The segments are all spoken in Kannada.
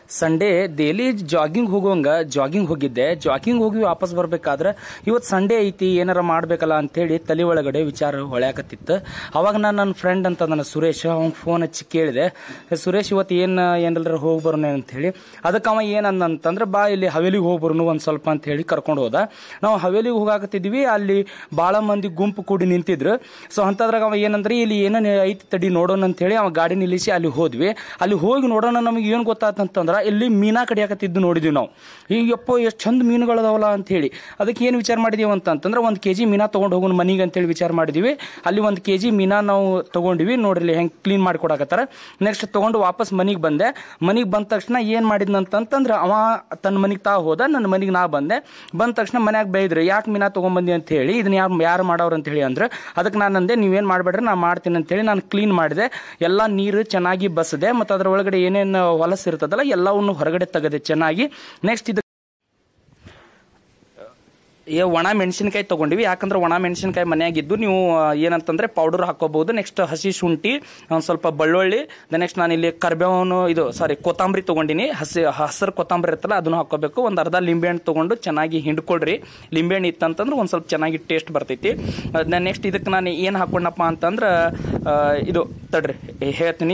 ಸಂಡೇ ಡೈಲಿ ಜಾಗಿಂಗ್ ಹೋಗುವಂಗ ಜಾಗಿಂಗ್ ಹೋಗಿದ್ದೆ ಜಾಗಿಂಗ್ ಹೋಗಿ ವಾಪಸ್ ಬರ್ಬೇಕಾದ್ರೆ ಇವತ್ತು ಸಂಡೇ ಐತಿ ಏನಾರ ಮಾಡ್ಬೇಕಲ್ಲ ಅಂತೇಳಿ ತಲೆ ಒಳಗಡೆ ವಿಚಾರ ಹೊಳ್ಯಾಕತ್ತಿತ್ತು ಅವಾಗ ನಾನು ನನ್ನ ಫ್ರೆಂಡ್ ಅಂತ ನನ್ನ ಸುರೇಶ್ ಅವ್ನ್ ಫೋನ್ ಹಚ್ಚಿ ಕೇಳಿದೆ "ಏ, ಸುರೇಶ್ ಇವತ್ತು ಏನು ಏನಾರ ಹೋಗಿ ಬರೋಣ ಅಂತ ಹೇಳಿ ಅದಕ್ಕೆ ಅವ ಏನಂತಂದ್ರೆ ಬಾ ಇಲ್ಲಿ ಹವೇಲಿಗೆ ಹೋಗಿ ಬರೋನು ಒಂದು ಸ್ವಲ್ಪ ಅಂತ ಹೇಳಿ ಕರ್ಕೊಂಡು ಹೋದ ನಾವು ಹವೇಲಿಗೆ ಹೋಗಾಕತ್ತಿದ್ವಿ ಅಲ್ಲಿ ಭಾಳ ಮಂದಿ ಗುಂಪು ಕೂಡಿ ನಿಂತಿದ್ರು ಸೊ ಅಂತದ್ರಾಗ ಅವ ಏನಂದ್ರೆ ಇಲ್ಲಿ ಏನೋ ಐತಿ ತಡಿ ನೋಡೋಣ ಅಂತ ಹೇಳಿ ಅವ ಗಾಡಿ ನಿಲ್ಲಿಸಿ ಅಲ್ಲಿ ಹೋದ್ವಿ ಅಲ್ಲಿ ಹೋಗಿ ನೋಡೋಣ ನಮಗೆ ಏನು ಗೊತ್ತಾತಂತಂದ್ರ ಇಲ್ಲಿ ಮೀನಾ ಕಡಿಯಾಕತ್ತಿದ್ದು ನೋಡಿದ್ವಿ ನಾವು ಈಗ ಯಪ್ಪ ಎಷ್ಟು ಚಂದ ಮೀನುಗಳದಾವಲ್ಲ ಅಂತ ಹೇಳಿ ಅದಕ್ಕೆ ಏನು ವಿಚಾರ ಮಾಡಿದೀವಿ ಅಂತಂತಂದ್ರೆ ಒಂದು ಕೆ ಜಿ ಮೀನಾ ತೊಗೊಂಡು ಹೋಗೋಣ ಮನಿಗೆ ಅಂತೇಳಿ ವಿಚಾರ ಮಾಡಿದ್ವಿ ಅಲ್ಲಿ ಒಂದು ಕೆ ಜಿ ಮೀನಾ ನಾವು ತಗೊಂಡ್ವಿ ನೋಡ್ರಿ ಹೆಂಗೆ ಕ್ಲೀನ್ ಮಾಡ್ಕೊಡಕತ್ತಾರ ನೆಕ್ಸ್ಟ್ ತಗೊಂಡು ವಾಪಸ್ ಮನಿಗೆ ಬಂದೆ ಮನಿಗೆ ಬಂದ ತಕ್ಷಣ ಏನು ಮಾಡಿದ್ನಂತಂತಂದ್ರೆ ಅವ ತನ್ನ ಮನಿಗೆ ತಾ ಹೋದ ನನ್ನ ಮನಿಗೆ ನಾ ಬಂದೆ ಬಂದ ತಕ್ಷಣ ಮನ್ಯಾಗ ಬೈದ್ರು ಯಾಕೆ ಮೀನಾ ತೊಗೊಂಬಂದಿ ಅಂತ ಹೇಳಿ ಇದನ್ನ ಯಾರು ಯಾರು ಮಾಡೋರು ಅಂತ ಹೇಳಿ ಅಂದ್ರೆ ಅದಕ್ಕೆ ನಾನು ಅಂದೆ ನೀವೇನು ಮಾಡಬೇಡ್ರಿ ನಾ ಮಾಡ್ತೀನಿ ಅಂತ ಹೇಳಿ ನಾನು ಕ್ಲೀನ್ ಮಾಡಿದೆ ಎಲ್ಲ ನೀರು ಚೆನ್ನಾಗಿ ಬಸದೆ ಮತ್ತು ಅದ್ರ ಒಳಗಡೆ ಏನೇನು ಹೊಲಸು ಇರ್ತದಲ್ಲ ಎಲ್ಲವನ್ನು ಹೊರಗಡೆ ತೆಗೆದೆ ಚೆನ್ನಾಗಿ ನೆಕ್ಸ್ಟ್ ಇದು ಏ ಒಣ ಮೆಣಸಿನಕಾಯಿ ತೊಗೊಂಡಿವಿ ಯಾಕಂದ್ರೆ ಒಣ ಮೆಣಸಿನಕಾಯಿ ಮನೆಯಾಗಿದ್ದು ನೀವು ಆ, ಏನಂತಂದ್ರೆ ಪೌಡರ್ ಹಾಕೋಬಹುದು ನೆಕ್ಸ್ಟ್ ಹಸಿ ಶುಂಠಿ ಒಂದು ಸ್ವಲ್ಪ ಬೆಳ್ಳುಳ್ಳಿ ನೆಕ್ಸ್ಟ್ ನಾನು ಇಲ್ಲಿ ಕರ್ಬೇವನು ಇದು ಸಾರಿ ಕೊತ್ತಂಬರಿ ತೊಗೊಂಡಿನಿ ಹಸಿ ಹಸಿರು ಕೊತ್ತಂಬರಿ ಇರ್ತಲ್ಲ ಅದನ್ನು ಹಾಕೋಬೇಕು ಒಂದು ಅರ್ಧ ಲಿಂಬೆಹಣ್ಣು ತೊಗೊಂಡು ಚೆನ್ನಾಗಿ ಹಿಂಡ್ಕೊಳ್ರಿ ಲಿಂಬೆಹಣ್ಣು ಇತ್ತಂತಂದ್ರೆ ಒಂದು ಸ್ವಲ್ಪ ಚೆನ್ನಾಗಿ ಟೇಸ್ಟ್ ಬರ್ತೈತಿ ಅದನ್ನ ನೆಕ್ಸ್ಟ್ ಇದಕ್ಕೆ ನಾನು ಏನು ಹಾಕೊಂಡಪ್ಪ ಅಂತಂದ್ರೆ ಆ, ಇದು ತಡ್ರಿ ಏ, ಹೇಳ್ತೀನಿ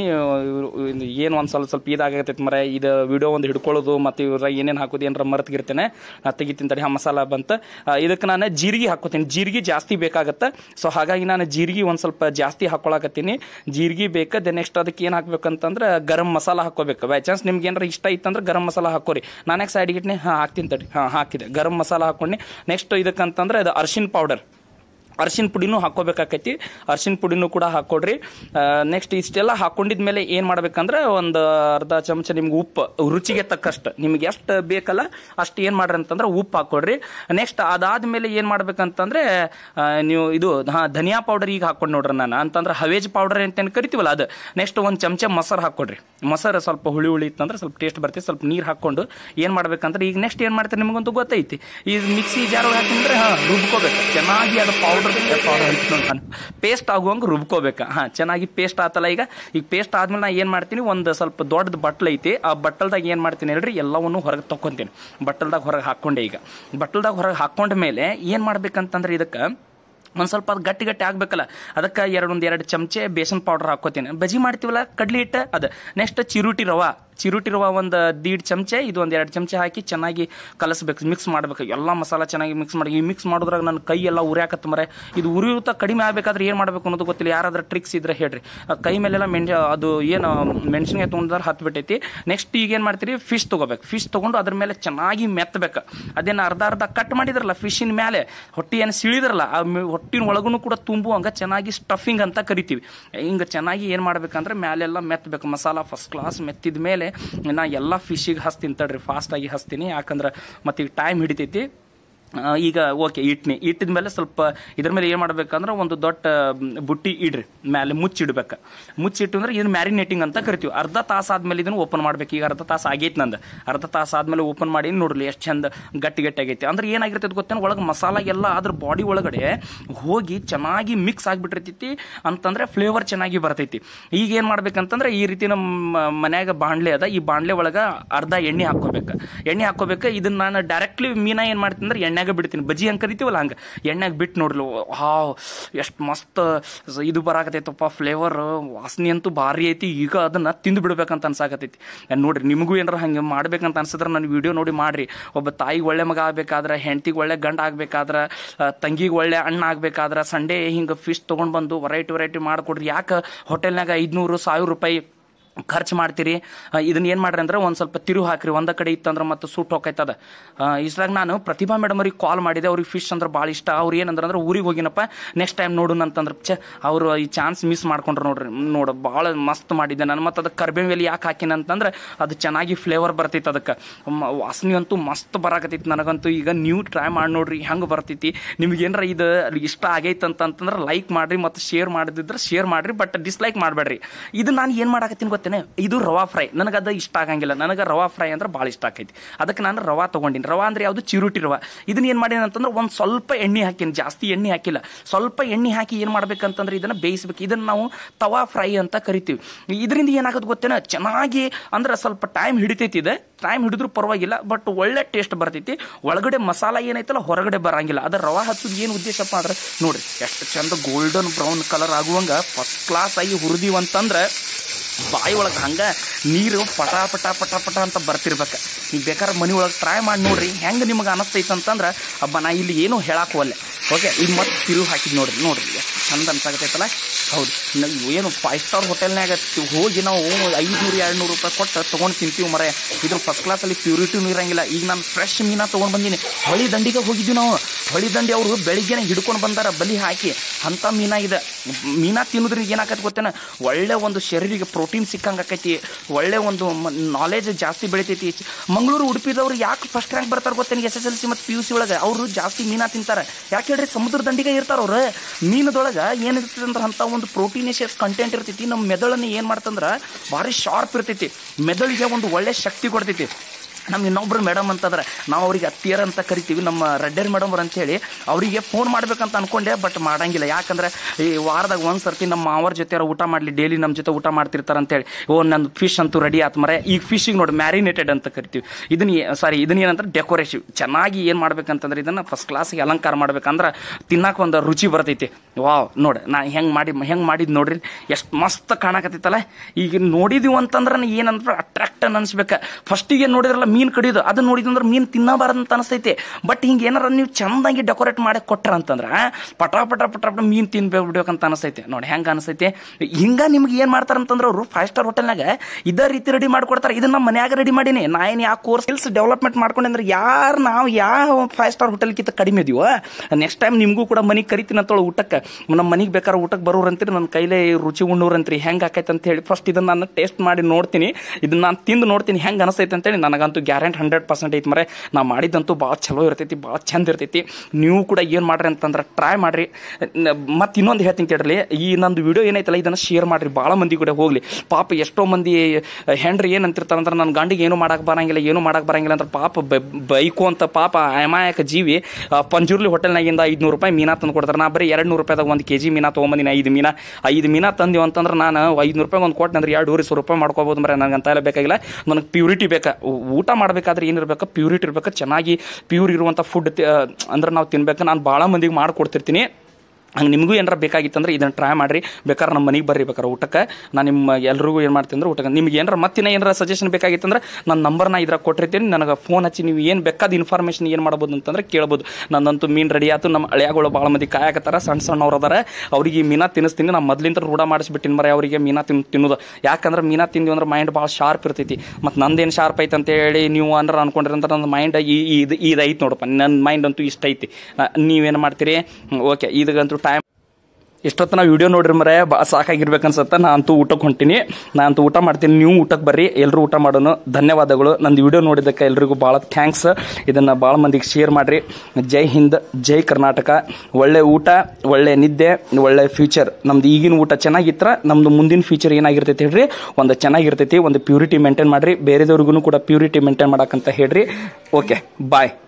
ಏನು ಒಂದು ಸ್ವಲ್ಪ ಸ್ವಲ್ಪ ಇದಾಗತೈತಿ ಮರ ಇದು ವಿಡಿಯೋ ಒಂದು ಹಿಡ್ಕೊಳ್ಳೋದು ಮತ್ತು ಇವ್ರ ಏನೇನು ಹಾಕೋದು ಏನಾರ ಮರೆತಿರ್ತಾನೆ ನಾ ತೆಗಿತೀನಿ ತಡಿ ಆ ಮಸಾಲ ಬಂತ ಆ, ಇದಕ್ಕೆ ನಾನು ಜೀರಿಗೆ ಹಾಕೋತೀನಿ ಜೀರಿಗೆ ಜಾಸ್ತಿ ಬೇಕಾಗತ್ತೆ ಸೊ ಹಾಗಾಗಿ ನಾನು ಜೀರಿಗೆ ಒಂದು ಸ್ವಲ್ಪ ಜಾಸ್ತಿ ಹಾಕೊಳಕತ್ತೀನಿ ಜೀರಿಗೆ ಬೇಕು ದೆನ್ ನೆಕ್ಸ್ಟ್ ಅದಕ್ಕೆ ಏನು ಹಾಕ್ಬೇಕಂತಂದ್ರೆ ಗರಂ ಮಸಾಲ ಹಾಕೋಬೇಕು ಬೈ ಚಾನ್ಸ್ ನಿಮ್ಗೆ ಏನಾರ ಇಷ್ಟ ಇತ್ತಂದ್ರೆ ಗರಂ ಮಸಾಲ ಹಾಕೋರಿ ನಾನೇ ಸೈಡ್ಗೆ ಇಟ್ನಿ ಹಾಂ ಹಾಕ್ತೀನಿ ತಡಿ ಹಾಂ ಹಾಕಿದೆ ಗರಂ ಮಸಾಲ ಹಾಕೊಂಡು ನೆಕ್ಸ್ಟ್ ಇದಕ್ಕಂತಂದ್ರೆ ಇದು ಅರ್ಶಿನ್ ಪೌಡರ್ ಅರ್ಶಿನ ಪುಡಿನೂ ಹಾಕೋಬೇಕಾಕೈತಿ ಅರ್ಶಿನ ಪುಡಿನೂ ಕೂಡ ಹಾಕೊಡ್ರಿ ನೆಕ್ಸ್ಟ್ ಇಷ್ಟೆಲ್ಲ ಹಾಕೊಂಡಿದ್ಮೇಲೆ ಏನು ಮಾಡ್ಬೇಕಂದ್ರೆ ಒಂದು ಅರ್ಧ ಚಮಚ ನಿಮ್ಗೆ ಉಪ್ಪು ರುಚಿಗೆ ತಕ್ಕಷ್ಟು ನಿಮ್ಗೆ ಎಷ್ಟು ಬೇಕಲ್ಲ ಅಷ್ಟು ಏನು ಮಾಡ್ರಿ ಅಂತಂದ್ರೆ ಉಪ್ಪು ಹಾಕೊಡ್ರಿ ನೆಕ್ಸ್ಟ್ ಅದಾದ್ಮೇಲೆ ಏನು ಮಾಡ್ಬೇಕಂತಂದ್ರೆ ಆ, ನೀವು ಇದು ಹಾ ಧನಿಯಾ ಪೌಡರ್ ಈಗ ಹಾಕೊಂಡು ನೋಡ್ರಿ ನಾನು ಅಂತಂದ್ರೆ ಹವೇಜ್ ಪೌಡರ್ ಅಂತ ಕರಿತೀವಲ್ಲ ಅದು ನೆಕ್ಸ್ಟ್ ಒಂದು ಚಮಚ ಮೊಸರು ಹಾಕೊಡ್ರಿ ಮೊಸರು ಸ್ವಲ್ಪ ಹುಳಿ ಹುಳಿ ಇತ್ತಂದ್ರೆ ಸ್ವಲ್ಪ ಟೇಸ್ಟ್ ಬರ್ತೈತೆ ಸ್ವಲ್ಪ ನೀರು ಹಾಕೊಂಡು ಏನು ಮಾಡ್ಬೇಕಂದ್ರೆ ಈಗ ನೆಕ್ಸ್ಟ್ ಏನು ಮಾಡ್ತಾರೆ ನಿಮಗಂತೂ ಗೊತ್ತೈತಿ ಈ ಮಿಕ್ಸಿ ಜಾರ್ ಹಾಕಿದ್ರೆ ಹಾಂ ರುಬ್ಕೋಬೇಕು ಚೆನ್ನಾಗಿ ಅದು ಪೌಡರ್ ಪೌಡರ್ ನಾನು ಪೇಸ್ಟ್ ಆಗುವಂಗೆ ರುಬ್ಕೋಬೇಕು ಹಾಂ ಚೆನ್ನಾಗಿ ಪೇಸ್ಟ್ ಆತಲ್ಲ ಈಗ ಈಗ ಪೇಸ್ಟ್ ಆದ್ಮೇಲೆ ನಾ ಏನು ಮಾಡ್ತೀನಿ ಒಂದು ಸ್ವಲ್ಪ ದೊಡ್ಡದು ಬಟ್ಲ್ ಐತಿ ಆ ಬಟ್ಟಲ್ದಾಗ ಏನು ಮಾಡ್ತೀನಿ ಹೇಳ್ರಿ ಎಲ್ಲವನ್ನು ಹೊರಗೆ ತಕೊಂತೀನಿ ಬಟ್ಟಲ್ದಾಗ ಹೊರಗೆ ಹಾಕ್ಕೊಂಡೆ ಈಗ ಬಟ್ಟಲ್ದಾಗ ಹೊರಗೆ ಹಾಕೊಂಡ ಮೇಲೆ ಏನು ಮಾಡ್ಬೇಕಂತಂದ್ರೆ ಇದಕ್ಕೆ ಒಂದು ಸ್ವಲ್ಪ ಅದು ಗಟ್ಟಿ ಗಟ್ಟಿ ಆಗ್ಬೇಕಲ್ಲ ಅದಕ್ಕೆ ಎರಡು ಒಂದು ಎರಡು ಚಮಚೆ ಬೇಸನ್ ಪೌಡರ್ ಹಾಕೋತೀನಿ ಬಜಿ ಮಾಡ್ತೀವಲ್ಲ ಕಡ್ಲಿ ಹಿಟ್ಟು ಅದು ನೆಕ್ಸ್ಟ್ ಚಿರುಟಿ ರವ ಚಿರುಟಿ ರವ ಒಂದು ದೀಡ್ ಚಮಚೆ ಇದು ಒಂದು ಎರಡು ಚಮಚೆ ಹಾಕಿ ಚೆನ್ನಾಗಿ ಕಲಸ್ಬೇಕು ಮಿಕ್ಸ್ ಮಾಡ್ಬೇಕು ಎಲ್ಲ ಮಸಾಲ ಚೆನ್ನಾಗಿ ಮಿಕ್ಸ್ ಮಾಡಿ ಈ ಮಿಕ್ಸ್ ಮಾಡೋದ್ರಾಗ ನನ್ನ ಕೈ ಎಲ್ಲ ಉರಿಯಾಕತ್ತ ಮರೆ ಇದು ಉರಿಯುತ್ತ ಕಡಿಮೆ ಆಗಬೇಕಾದ್ರೆ ಏನು ಮಾಡಬೇಕು ಅನ್ನೋದು ಗೊತ್ತಿಲ್ಲ ಯಾರಾದ್ರೂ ಟ್ರಿಕ್ಸ್ ಇದ್ರೆ ಹೇಳ್ರಿ ಆ ಕೈ ಮೇಲೆಲ್ಲ ಮೆಣ್ ಅದು ಏನು ಮೆಣಸಿನ್ಕಾಯಿ ತೊಗೊಂಡ್ರೆ ಹತ್ತು ಬಿಟ್ಟೈತಿ ನೆಕ್ಸ್ಟ್ ಈಗ ಏನು ಮಾಡ್ತೀರಿ ಫಿಶ್ ತೊಗೋಬೇಕು ಫಿಶ್ ತೊಗೊಂಡು ಅದ್ರ ಮೇಲೆ ಚೆನ್ನಾಗಿ ಮೆತ್ತಬೇಕು ಅದೇನು ಅರ್ಧ ಅರ್ಧ ಕಟ್ ಮಾಡಿದ್ರಲ್ಲ ಫಿಶಿನ ಮೇಲೆ ಹೊಟ್ಟಿ ಏನು ಸಿಳಿದ್ರಲ್ಲ ಆ ಮೆ- ಹೊಟ್ಟಿನ ಒಳಗೂ ಕೂಡ ತುಂಬುವಂಗ ಚೆನ್ನಾಗಿ ಸ್ಟಫಿಂಗ್ ಅಂತ ಕರಿತೀವಿ ಹಿಂಗೆ ಚೆನ್ನಾಗಿ ಏನು ಮಾಡ್ಬೇಕಂದ್ರೆ ಮ್ಯಾಲೆಲ್ಲ ಮೆತ್ತಬೇಕು ಮಸಾಲ ಫಸ್ಟ್ ಕ್ಲಾಸ್ ಮೆತ್ತಿದ ಮೇಲೆ ನಾ ಎಲ್ಲ ಫಿಶಿಗೆ ಹಸ್ತೀನಿ ತಡ್ರಿ ಫಾಸ್ಟಾಗಿ ಹಸ್ತೀನಿ ಯಾಕಂದ್ರೆ ಮತ್ತೆ ಈಗ ಟೈಮ್ ಹಿಡಿತೈತಿ ಆ, ಈಗ ಓಕೆ ಇಟ್ನಿ ಇಟ್ಟಿದ ಮೇಲೆ ಸ್ವಲ್ಪ ಇದ್ರ ಮೇಲೆ ಏನು ಮಾಡ್ಬೇಕಂದ್ರೆ ಒಂದು ದೊಡ್ಡ ಮ್, ಬುಟ್ಟಿ ಇಡ್ರಿ ಮೇಲೆ ಮುಚ್ಚಿಡ್ಬೇಕು ಮುಚ್ಚಿಟ್ಟು ಅಂದ್ರೆ ಇದನ್ನ ಮ್ಯಾರಿನೇಟಿಂಗ್ ಅಂತ ಕರಿತೀವಿ ಅರ್ಧ ತಾಸು ಆದ್ಮೇಲೆ ಇದನ್ನ ಓಪನ್ ಮಾಡ್ಬೇಕು ಈಗ ಅರ್ಧ ತಾಸು ಆಗೈತೆ ನಂದು ಅರ್ಧ ತಾಸು ಆದ್ಮೇಲೆ ಓಪನ್ ಮಾಡಿ ನೋಡ್ಲಿ ಎಷ್ಟು ಚಂದ ಗಟ್ಟಿ ಗಟ್ಟಿ ಆಗೈತಿ ಅಂದ್ರೆ ಏನಾಗಿರ್ತೈತೆ ಗೊತ್ತೇನು ಒಳಗೆ ಮಸಾಲ ಎಲ್ಲ ಅದ್ರ ಬಾಡಿ ಒಳಗಡೆ ಹೋಗಿ ಚೆನ್ನಾಗಿ ಮಿಕ್ಸ್ ಆಗಿಬಿಟ್ಟಿರ್ತೈತಿ ಅಂತಂದ್ರೆ ಫ್ಲೇವರ್ ಚೆನ್ನಾಗಿ ಬರ್ತೈತಿ ಈಗ ಏನು ಮಾಡ್ಬೇಕಂತಂದ್ರೆ ಈ ರೀತಿ ನಮ್ಮ ಮನ್ಯಾಗ ಬಾಣ್ಲೆ ಅದ ಈ ಬಾಣ್ಲೆ ಒಳಗೆ ಅರ್ಧ ಎಣ್ಣೆ ಹಾಕೋಬೇಕು ಎಣ್ಣೆ ಹಾಕೋಬೇಕು ಇದನ್ನ ನಾನು ಡೈರೆಕ್ಟ್ಲಿ ಮೀನಾ ಏನು ಮಾಡ್ತೀನಿ ಅಂದ್ರೆ ಎಣ್ಣೆಗೆ ಬಿಡ್ತೀನಿ ಬಜ್ಜಿ ಹಂಗೆ ಕರಿತೀವಲ್ಲ ಹಂಗೆ ಎಣ್ಣೆಗೆ ಬಿಟ್ಟು ನೋಡ್ಲಿ ಹಾವ್ ಎಷ್ಟು ಮಸ್ತ್ ಇದು ಬರಾಕತೈತಪ್ಪ ಫ್ಲೇವರ್ ವಾಸನೆ ಅಂತೂ ಭಾರಿ ಐತಿ ಈಗ ಅದನ್ನ ತಿಂದು ಬಿಡ್ಬೇಕಂತ ಅನ್ಸಾಕತೈತಿ ನಾನ್ ನೋಡ್ರಿ ನಿಮಗೂ ಏನಾರ ಹಂಗೆ ಮಾಡ್ಬೇಕಂತ ಅನ್ಸಿದ್ರೆ ನನ್ನ ವಿಡಿಯೋ ನೋಡಿ ಮಾಡ್ರಿ ಒಬ್ಬ ತಾಯಿಗೆ ಒಳ್ಳೆ ಮಗ ಆಗ್ಬೇಕಾದ್ರೆ ಹೆಂಡತಿಗೆ ಒಳ್ಳೆ ಗಂಡ ಆಗ್ಬೇಕಾದ್ರೆ ತಂಗಿಗೆ ಒಳ್ಳೆ ಅಣ್ಣ ಆಗ್ಬೇಕಾದ್ರೆ ಸಂಡೇ ಹಿಂಗೆ ಫಿಶ್ ತೊಗೊಂಡು ಬಂದು ವೆರೈಟಿ ವೆರೈಟಿ ಮಾಡಿಕೊಡ್ರಿ ಯಾಕೆ ಹೋಟೆಲ್ನಾಗ ಐದುನೂರು ಸಾವಿರ ರೂಪಾಯಿ ಖರ್ಚು ಮಾಡ್ತೀರಿ ಆ, ಇದನ್ನ ಏನು ಮಾಡ್ರಿ ಅಂದ್ರೆ ಒಂದು ಸ್ವಲ್ಪ ತಿರು ಹಾಕ್ರಿ ಒಂದ ಕಡೆ ಇತ್ತಂದ್ರೆ ಮತ್ತೆ ಸೂಟ್ ಹೋಗೈತದ ಇಷ್ಟ್ರಾಗ ನಾನು ಪ್ರತಿಭಾ ಮೇಡಮ್ ಅವ್ರಿಗೆ ಕಾಲ್ ಮಾಡಿದೆ ಅವ್ರಿಗೆ ಫಿಶ್ ಅಂದ್ರೆ ಭಾಳ ಇಷ್ಟ ಅವ್ರು ಏನಂದ್ರೆ ಅಂದ್ರೆ ಊರಿಗೆ ಹೋಗಿನಪ್ಪ ನೆಕ್ಸ್ಟ್ ಟೈಮ್ ನೋಡು ಅಂತಂದ್ರೆ ಛೆ ಅವರು ಈ ಚಾನ್ಸ್ ಮಿಸ್ ಮಾಡ್ಕೊಂಡ್ರು ನೋಡ್ರಿ ನೋಡು ಭಾಳ ಮಸ್ತ್ ಮಾಡಿದ್ದೆ ನಾನು ಮತ್ತೆ ಅದಕ್ಕೆ ಕರ್ಬೇವಿನ ಯಾಕೆ ಹಾಕಿನ ಅಂತಂದ್ರೆ ಅದು ಚೆನ್ನಾಗಿ ಫ್ಲೇವರ್ ಬರ್ತೈತೆ ಅದಕ್ಕೆ ಮ- ವಾಸನೆ ಅಂತೂ ಮಸ್ತ್ ಬರಾಕತ್ತೈತಿ ನನಗಂತೂ ಈಗ ನೀವು ಟ್ರೈ ಮಾಡಿ ನೋಡ್ರಿ ಹೆಂಗೆ ಬರ್ತೈತಿ ನಿಮ್ಗೆ ಏನಾರ ಇದು ಇಷ್ಟ ಆಗೈತೆ ಅಂತಂದ್ರೆ ಲೈಕ್ ಮಾಡ್ರಿ ಮತ್ತು ಶೇರ್ ಮಾಡಿದ್ರೆ ಶೇರ್ ಮಾಡ್ರಿ ಬಟ್ ಡಿಸ್ಲೈಕ್ ಮಾಡಬೇಡ್ರಿ ಇದು ನಾನು ಏನು ಮಾಡಾಕತ್ತೀನಿ ಗೊತ್ತೇನು ಗೊತ್ತೇನೆ ಇದು ರವಾ ಫ್ರೈ ನನಗೆ ಅದು ಇಷ್ಟ ಆಗಂಗಿಲ್ಲ ನನಗೆ ರವಾ ಫ್ರೈ ಅಂದ್ರೆ ಭಾಳ ಇಷ್ಟ ಆಕೈತಿ ಅದಕ್ಕೆ ನಾನು ರವಾ ತೊಗೊಂಡಿನಿ ರವಾ ಅಂದ್ರೆ ಯಾವುದು ಚಿರುಟಿ ರವಾ ಇದನ್ನ ಏನು ಮಾಡೀನಿ ಅಂತಂದ್ರೆ ಒಂದು ಸ್ವಲ್ಪ ಎಣ್ಣೆ ಹಾಕೀನಿ ಜಾಸ್ತಿ ಎಣ್ಣೆ ಹಾಕಿಲ್ಲ ಸ್ವಲ್ಪ ಎಣ್ಣೆ ಹಾಕಿ ಏನು ಮಾಡ್ಬೇಕಂತಂದ್ರೆ ಇದನ್ನ ಬೇಯಿಸ್ಬೇಕು ಇದನ್ನ ನಾವು ತವಾ ಫ್ರೈ ಅಂತ ಕರಿತೀವಿ ಇದರಿಂದ ಏನಾಗೋದು ಗೊತ್ತೇನ ಚೆನ್ನಾಗಿ ಅಂದ್ರೆ ಸ್ವಲ್ಪ ಟೈಮ್ ಹಿಡಿತೈತಿ ಇದೆ ಟೈಮ್ ಹಿಡಿದ್ರು ಪರವಾಗಿಲ್ಲ ಬಟ್ ಒಳ್ಳೆ ಟೇಸ್ಟ್ ಬರ್ತೈತಿ ಒಳಗಡೆ ಮಸಾಲ ಏನೈತಲ್ಲ ಹೊರಗಡೆ ಬರಂಗಿಲ್ಲ ಅದ್ರ ರವಾ ಹಚ್ಚೋದು ಏನು ಉದ್ದೇಶಪ್ಪ ಅಂದ್ರೆ ನೋಡ್ರಿ ಎಷ್ಟು ಚಂದ ಗೋಲ್ಡನ್ ಬ್ರೌನ್ ಕಲರ್ ಆಗುವಂಗ ಫಸ್ಟ್ ಕ್ಲಾಸ್ ಆಗಿ ಹುರಿದೀವಂತಂದ್ರೆ ಬಾಯಿ ಒಳಗೆ ಹಂಗೆ ನೀರು ಪಟ ಪಟ ಪಟ ಪಟ ಅಂತ ಬರ್ತಿರ್ಬೇಕು ಈಗ ಬೇಕಾದ್ರೆ ಮನೆ ಒಳಗೆ ಟ್ರೈ ಮಾಡಿ ನೋಡ್ರಿ ಹೆಂಗೆ ನಿಮ್ಗೆ ಅನಿಸ್ತೈತೆ ಅಂತಂದ್ರೆ ಅಬ್ಬ ನಾ ಇಲ್ಲಿ ಏನೂ ಹೇಳಾಕೋವಲ್ಲೆ ಓಕೆ ಈಗ ಮತ್ತೆ ತಿರುವು ಹಾಕಿದ್ ನೋಡ್ರಿ ನೋಡ್ರಿ ಎಷ್ಟು ಚಂದ ಅನ್ಸಾಗತ್ತೈತಲ್ಲ ಹೌದು ನಾವು ಏನು ಫೈವ್ ಸ್ಟಾರ್ ಹೋಟೆಲ್ನಾಗ ಹೋಗಿ ನಾವು ಐದುನೂರು ಎರಡು ನೂರು ರೂಪಾಯಿ ಕೊಟ್ಟು ತೊಗೊಂಡು ತಿಂತೀವಿ ಮರೆ ಇದ್ರ ಫಸ್ಟ್ ಕ್ಲಾಸಲ್ಲಿ ಪ್ಯೂರಿಟಿನೂ ಇರಂಗಿಲ್ಲ ಈಗ ನಾನು ಫ್ರೆಶ್ ಮೀನಾ ತೊಗೊಂಡು ಬಂದೀನಿ ಹೊಳಿ ದಂಡಿಗೆ ಹೋಗಿದ್ವಿ ನಾವು ಹೊಳಿ ದಂಡಿ ಅವರು ಬೆಳಿಗ್ಗೆನೆ ಹಿಡ್ಕೊಂಡು ಬಂದಾರ ಬಲಿ ಹಾಕಿ ಅಂಥ ಮೀನಾ ಇದೆ ಮೀನಾ ತಿನ್ನೋದ್ರಿಂದ ಏನಾಕೈತಿ ಗೊತ್ತೇನ ಒಳ್ಳೆ ಒಂದು ಶರೀರಿಗೆ ಪ್ರೋಟೀನ್ ಸಿಕ್ಕಂಗೆ ಆಕೈತಿ ಒಳ್ಳೆ ಒಂದು ನಾಲೆಜ್ ಜಾಸ್ತಿ ಬೆಳಿತೈತಿ ಮಂಗಳೂರು ಉಡುಪಿದವ್ರು ಯಾಕೆ ಫಸ್ಟ್ ರ್ಯಾಂಕ್ ಬರ್ತಾರೆ ಗೊತ್ತೇನೆ ಎಸ್ ಎಸ್ ಎಲ್ ಸಿ ಮತ್ತು ಪಿ ಯು ಸಿ ಒಳಗೆ ಅವರು ಜಾಸ್ತಿ ಮೀನಾ ತಿಂತಾರೆ ಯಾಕೆ ಹೇಳ್ರಿ ಸಮುದ್ರ ದಂಡಿಗೆ ಇರ್ತಾರ ಅವ್ರು ಮೀನದೊಳಗೆ ಏನಿರ್ತೈತೆ ಅಂದ್ರೆ ಅಂತ ಒಂದು ಪ್ರೋಟೀನೇಷಿಯಸ್ ಕಂಟೆಂಟ್ ಇರ್ತೈತಿ ನಮ್ಮ ಮೆದುಳನ್ನು ಏನು ಮಾಡ್ತಂದ್ರೆ ಭಾರಿ ಶಾರ್ಪ್ ಇರ್ತೈತಿ ಮೆದುಳಿಗೆ ಒಂದು ಒಳ್ಳೆ ಶಕ್ತಿ ಕೊಡ್ತೈತಿ ನಮ್ಮ ಇನ್ನೊಬ್ರು ಮೇಡಮ್ ಅಂತಂದ್ರೆ ನಾವು ಅವ್ರಿಗೆ ಅತ್ತಿಯರ್ ಅಂತ ಕರಿತೀವಿ ನಮ್ಮ ರೆಡ್ಡರ್ ಮೇಡಮ್ ಅವ್ರು ಅಂತೇಳಿ ಅವರಿಗೆ ಫೋನ್ ಮಾಡ್ಬೇಕಂತ ಅನ್ಕೊಂಡೆ ಬಟ್ ಮಾಡಂಗಿಲ್ಲ ಯಾಕಂದ್ರೆ ಈ ವಾರದಾಗ ಒಂದು ಸರ್ತಿ ನಮ್ಮ ಮಾವರ ಜೊತೆ ಊಟ ಮಾಡಲಿ ಡೈಲಿ ನಮ್ಮ ಜೊತೆ ಊಟ ಮಾಡ್ತಿರ್ತಾರೆ ಅಂತೇಳಿ ಓ ನನ್ನ ಫಿಶ್ ಅಂತೂ ರೆಡಿ ಆತ್ ಮರೆ ಈಗ ಫಿಶಿಗೆ ನೋಡಿ ಮ್ಯಾರಿನೇಟೆಡ್ ಅಂತ ಕರಿತೀವಿ ಇದನ್ನ ಸಾರಿ ಇದನ್ನ ಏನಂದ್ರೆ ಡೆಕೋರೇಷನ್ ಚೆನ್ನಾಗಿ ಏನು ಮಾಡ್ಬೇಕಂತಂದ್ರೆ ಇದನ್ನ ಫಸ್ಟ್ ಕ್ಲಾಸಿಗೆ ಅಲಂಕಾರ ಮಾಡ್ಬೇಕಂದ್ರೆ ತಿನ್ನಕ್ಕೆ ಒಂದು ರುಚಿ ಬರ್ತೈತಿ ವಾವ್ ನೋಡಿ ನಾ ಹೆಂಗೆ ಮಾಡಿ ಹೆಂಗೆ ಮಾಡಿದ್ ನೋಡ್ರಿ ಎಷ್ಟು ಮಸ್ತ್ ಕಾಣಕತ್ತೈತಲ್ಲ ಈಗ ನೋಡಿದೀವಿ ಅಂತಂದ್ರೆ ಏನಂದ್ರೆ ಅಟ್ರಾಕ್ಟ್ ಅನ್ಸ್ಬೇಕು ಫಸ್ಟಿಗೆ ನೋಡಿದ್ರಲ್ಲ ಮೀನ್ ಕಡಿಯೋದು ಅದನ್ನ ನೋಡಿದಂದ್ರೆ ಮೀನ್ ತಿನ್ನಬಾರ್ದು ಅಂತ ಅನಿಸ್ತೈತಿ ಬಟ್ ಹಿಂಗೆ ಏನಾರ ನೀವು ಚಂದಾಗಿ ಡೆಕೋರೇಟ್ ಮಾಡಿ ಕೊಟ್ರ ಅಂತಂದ್ರೆ ಪಟ ಪಟ ಪಟ ಪಟ ಮೀನ್ ತಿನ್ಬೇಕು ಬಿಡ್ಬೇಕಂತ ಅನಿಸ್ತೈತಿ ನೋಡಿ ಹೆಂಗೆ ಅನಿಸ್ತೈತಿ ಹಿಂಗ ನಿಮ್ಗೆ ಏನು ಮಾಡ್ತಾರೆ ಅಂತಂದ್ರೆ ಅವರು ಫೈವ್ ಸ್ಟಾರ್ ಹೋಟೆಲ್ನಾಗ ಇದೇ ರೀತಿ ರೆಡಿ ಮಾಡ್ಕೊಡ್ತಾರೆ ಇದನ್ನ ನಮ್ಮ ಮನ್ಯಾಗ ರೆಡಿ ಮಾಡೀನಿ ನಾ ಏನು ಯಾವ ಕೋರ್ಸ್ ಸ್ಕಿಲ್ಸ್ ಡೆವಲಪ್ಮೆಂಟ್ ಮಾಡ್ಕೊಂಡೆ ಅಂದ್ರೆ ಯಾರು ನಾವು ಯಾವ ಫೈವ್ ಸ್ಟಾರ್ ಹೋಟೆಲ್ಗಿಂತ ಕಡಿಮೆ ಇದೀವೋ ನೆಕ್ಸ್ಟ್ ಟೈಮ್ ನಿಮಗೂ ಕೂಡ ಮನೆಗೆ ಕರಿತೀನಿ ಅಂತೇಳಿ ಊಟಕ್ಕೆ ನಮ್ಮ ಮನೆಗೆ ಬೇಕಾದ್ರೆ ಊಟಕ್ಕೆ ಬರೋರಂತೀರಿ ನನ್ನ ಕೈಲೇ ರುಚಿ ಉಣ್ಣೋರಂತ್ರಿ ಹೆಂಗೆ ಆಕೈತೆ ಅಂತ ಹೇಳಿ ಫಸ್ಟ್ ಇದನ್ನ ನಾನು ಟೇಸ್ಟ್ ಮಾಡಿ ನೋಡ್ತೀನಿ ಇದನ್ನ ನಾನು ತಿಂದು ನೋಡ್ತೀನಿ ಹೆಂಗೆ ಅನಿಸ್ತೈತೆ ಅಂತೇಳಿ ನನಗಂತೂ ಗ್ಯಾರಂಟಿ ಹಂಡ್ರೆಡ್ ಪರ್ಸೆಂಟ್ ಐತಿ ಮರೆ ನಾ ಮಾಡಿದಂತೂ ಭಾಳ ಚಲೋ ಇರ್ತೈತಿ ಭಾಳ ಚಂದ ಇರ್ತೈತಿ ನೀವು ಕೂಡ ಏನು ಮಾಡ್ರಿ ಅಂತಂದ್ರೆ ಟ್ರೈ ಮಾಡ್ರಿ ಮತ್ತು ಇನ್ನೊಂದು ಹೇಳ್ತೀನಿ ಕೇಳ್ರಿ ಈ ನಂದು ವಿಡಿಯೋ ಏನೈತಲ್ಲ ಇದನ್ನು ಶೇರ್ ಮಾಡ್ರಿ ಭಾಳ ಮಂದಿ ಕೂಡ ಹೋಗ್ಲಿ ಪಾಪ ಎಷ್ಟೋ ಮಂದಿ ಹೆಂಡ್ರಿ ಏನು ಅಂತಿರ್ತಾರೆ ಅಂದ್ರೆ ನನ್ನ ಗಂಡಿಗೆ ಏನು ಮಾಡಕ್ಕೆ ಬರಂಗಿಲ್ಲ ಏನು ಮಾಡಕ್ಕೆ ಬರಂಗಿಲ್ಲ ಅಂದ್ರೆ ಪಾಪ ಬ- ಬೈಕು ಅಂತ ಪಾಪ ಅಮಾಯಕ ಜೀವಿ ಆ, ಪಂಜುರ್ಲಿ ಹೋಟೆಲ್ನಾಗಿಂದ ಐದುನೂರು ರೂಪಾಯಿ ಮೀನಾ ತಂದು ಕೊಡ್ತಾರೆ ನಾ ಬರೀ ಎರಡು ನೂರು ರೂಪಾಯಿದಾಗ ಒಂದು ಕೆ ಜಿ ಮೀನಾ ತೊಗೊಂಬಂದಿನಿ ಐದು ಮೀನಾ ಐದು ಮೀನಾ ತಂದಿವಿ ಅಂತಂದ್ರೆ ನಾನು ಐದುನೂರು ರೂಪಾಯಿ ಒಂದು ಕೊಟ್ಟು ಅಂದ್ರೆ ಎರಡು ನೂರು ಸಾವಿರ ರೂಪಾಯಿ ಮಾಡ್ಕೋಬೋದು ಮರೆ ನನಗಂತ ಎಲ್ಲ ಬೇಕಾಗಿಲ್ಲ ನನಗೆ ಪ್ಯೂರಿಟಿ ಬೇಕಾ ಊ- ಊಟ ಮಾಡಬೇಕಾದ್ರೆ ಏನಿರ್ಬೇಕು ಪ್ಯೂರಿಟಿ ಇರ್ಬೇಕು ಚೆನ್ನಾಗಿ ಪ್ಯೂರ್ ಇರುವಂಥ ಫುಡ್ ಅಂದ್ರೆ ನಾವು ತಿನ್ಬೇಕು ನಾನು ಭಾಳ ಮಂದಿಗೆ ಮಾಡ್ಕೊಡ್ತಿರ್ತೀನಿ ಹಂಗೆ ನಿಮಗೂ ಏನಾರ ಬೇಕಾಗಿತ್ತಂದ್ರೆ ಇದನ್ನು ಟ್ರೈ ಮಾಡಿರಿ ಬೇಕಾದ್ರೆ ನಮ್ಮ ಮನೆಗೆ ಬರ್ರಿ ಬೇಕಾರೆ ಊಟಕ್ಕೆ ನಾನು ನಿಮ್ಮ ಎಲ್ರಿಗೂ ಏನು ಮಾಡ್ತೀನಿ ಅಂದ್ರೆ ಊಟಕ್ಕೆ ನಿಮ್ಗೆ ಏನಾರ ಮತ್ತಿನ ಏನಾರ ಸಜೆಷನ್ ಬೇಕಾಗಿತ್ತಂದ್ರೆ ನನ್ನ ನಂಬರ್ನ ಇದ್ರಾಗ ಕೊಟ್ಟಿರ್ತೀನಿ ನನಗೆ ಫೋನ್ ಹಚ್ಚಿ ನೀವು ಏನು ಬೇಕಾದ ಇನ್ಫಾರ್ಮೇಷನ್ ಏನು ಮಾಡ್ಬೋದು ಅಂತಂದ್ರೆ ಕೇಳ್ಬೋದು ನಂದಂತೂ ಮೀನು ರೆಡಿ ಆಯ್ತು ನಮ್ಮ ಹಳೆಯಾಗಳು ಭಾಳ ಮಂದಿ ಕಾಯಕತ್ತಾರ ಸಣ್ಣ ಸಣ್ಣವ್ರು ಅದಾರ ಅವ್ರಿಗೆ ಈ ಮೀನಾ ತಿನ್ನಿಸ್ತೀನಿ ನಾನು ಮೊದ್ಲಿಂದ ರೂಢ ಮಾಡಿಸ್ಬಿಟ್ಟಿನಿ ಮರೆ ಅವರಿಗೆ ಮೀನಾ ತಿನ್ ತಿನ್ನೋದು ಯಾಕಂದ್ರೆ ಮೀನಾ ತಿಂದ್ವಿ ಅಂದ್ರೆ ಮೈಂಡ್ ಭಾಳ ಶಾರ್ಪ್ ಇರ್ತೈತಿ ಮತ್ತು ನಂದೇನು ಶಾರ್ಪ್ ಐತೆ ಅಂತ ಹೇಳಿ ನೀವು ಅಂದ್ರೆ ಅನ್ಕೊಂಡ್ರಿ ಅಂದ್ರೆ ನನ್ನ ಮೈಂಡ್ ಈ ಇದು ಇದು ಐತೆ ನೋಡಪ್ಪ ನನ್ನ ಮೈಂಡ್ ಅಂತೂ ಇಷ್ಟ ಐತಿ ಆ, ನೀವೇನು ಮಾಡ್ತೀರಿ ಓಕೆ ಇದಕ್ಕಂತೂ ಟೈಮ್ ಇಷ್ಟೊತ್ತು ನಾವು ವಿಡಿಯೋ ನೋಡ್ರಿ ಮರೆ ಬಾ ಸಾಕಾಗಿರ್ಬೇಕು ಅನ್ಸತ್ತೆ ನಾ ಅಂತೂ ಊಟಕ್ಕೆ ಹೊಂಟೀನಿ ನಾ ಅಂತೂ ಊಟ ಮಾಡ್ತೀನಿ ನೀವು ಊಟಕ್ಕೆ ಬರ್ರಿ ಎಲ್ಲರೂ ಊಟ ಮಾಡೋಣ ಧನ್ಯವಾದಗಳು ನಂದು ವಿಡಿಯೋ ನೋಡಿದ್ದಕ್ಕೆ ಎಲ್ರಿಗೂ ಭಾಳ ಥ್ಯಾಂಕ್ಸ್ ಇದನ್ನು ಭಾಳ ಮಂದಿಗೆ ಶೇರ್ ಮಾಡಿರಿ ಜೈ ಹಿಂದ್ ಜೈ ಕರ್ನಾಟಕ ಒಳ್ಳೆ ಊಟ ಒಳ್ಳೆ ನಿದ್ದೆ ಒಳ್ಳೆ ಫ್ಯೂಚರ್ ನಮ್ದು ಈಗಿನ ಊಟ ಚೆನ್ನಾಗಿತ್ರ ನಮ್ದು ಮುಂದಿನ ಫ್ಯೂಚರ್ ಏನಾಗಿರ್ತೈತಿ ಹೇಳ್ರಿ ಒಂದು ಚೆನ್ನಾಗಿರ್ತೈತಿ ಒಂದು ಪ್ಯೂರಿಟಿ ಮೇಂಟೈನ್ ಮಾಡಿರಿ ಬೇರೆದವ್ರಿಗೂ ಕೂಡ ಪ್ಯೂರಿಟಿ ಮೇಂಟೈನ್ ಮಾಡಕ್ಕಂತ ಹೇಳ್ರಿ ಓಕೆ ಬಾಯ್